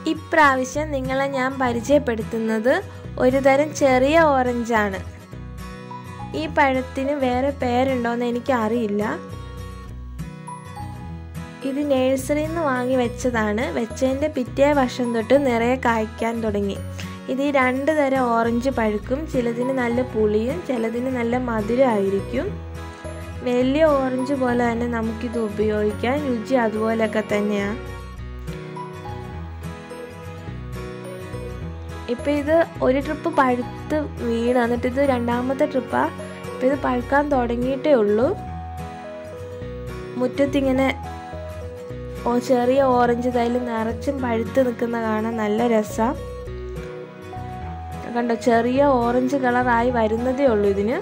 ഇപ്രാവശ്യം നിങ്ങളെ ഞാൻ പരിചയപ്പെടുത്തുന്നത് ഒരു തരം ചെറിയ ഓറഞ്ചാണ് ഈ പഴത്തിന് വേറെ പേരുണ്ടോയെന്ന് എനിക്കറിയില്ല ഇത് നേഴ്സറിയിൽ നിന്ന് വാങ്ങി വെച്ചതാണ് വെച്ചതിൻ്റെ പിറ്റേ വർഷം തൊട്ട് നിറയെ കായ്ക്കാൻ തുടങ്ങി ഇത് ഈ രണ്ട് തരം ഓറഞ്ച് പഴുക്കും ചിലതിന് നല്ല പുളിയും ചിലതിന് നല്ല മധുരമായിരിക്കും വലിയ ഓറഞ്ച് പോലെ തന്നെ നമുക്കിത് ഉപയോഗിക്കാം രുചി അതുപോലെയൊക്കെ തന്നെയാണ് ഇപ്പം ഇത് ഒരു ട്രിപ്പ് പഴുത്ത് വീണ് എന്നിട്ട് ഇത് രണ്ടാമത്തെ ട്രിപ്പാണ് ഇപ്പം ഇത് പഴുക്കാൻ തുടങ്ങിയിട്ടേ ഉള്ളൂ മുറ്റത്തിങ്ങനെ ഓ ചെറിയ ഓറഞ്ച് തൈല് നിറച്ചും പഴുത്ത് നിൽക്കുന്ന കാണാൻ നല്ല രസമാണ് കണ്ടോ ചെറിയ ഓറഞ്ച് കളറായി വരുന്നതേ ഉള്ളൂ ഇതിന്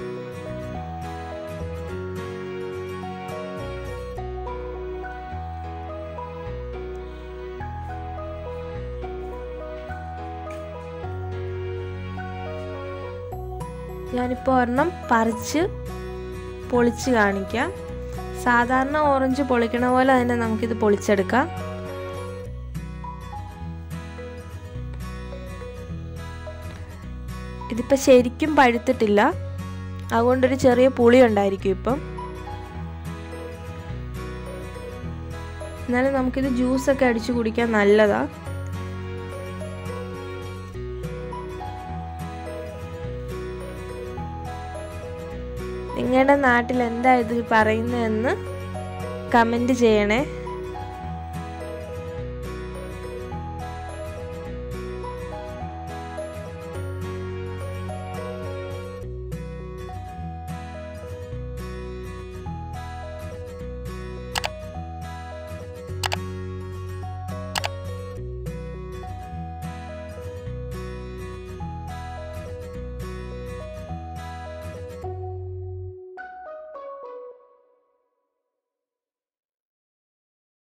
ഞാനിപ്പോൾ ഒരെണ്ണം പറിച്ച് പൊളിച്ച് കാണിക്കാം സാധാരണ ഓറഞ്ച് പൊളിക്കണ പോലെ തന്നെ നമുക്കിത് പൊളിച്ചെടുക്കാം ഇതിപ്പോൾ ശരിക്കും പഴുത്തിട്ടില്ല അതുകൊണ്ടൊരു ചെറിയ പുളി ഉണ്ടായിരിക്കും ഇപ്പം എന്നാലും നമുക്കിത് ജ്യൂസൊക്കെ അടിച്ചു കുടിക്കാൻ നല്ലതാ നിങ്ങളുടെ നാട്ടിൽ എന്താ ഇത് പറയുന്നതെന്ന് കമൻറ്റ് ചെയ്യണേ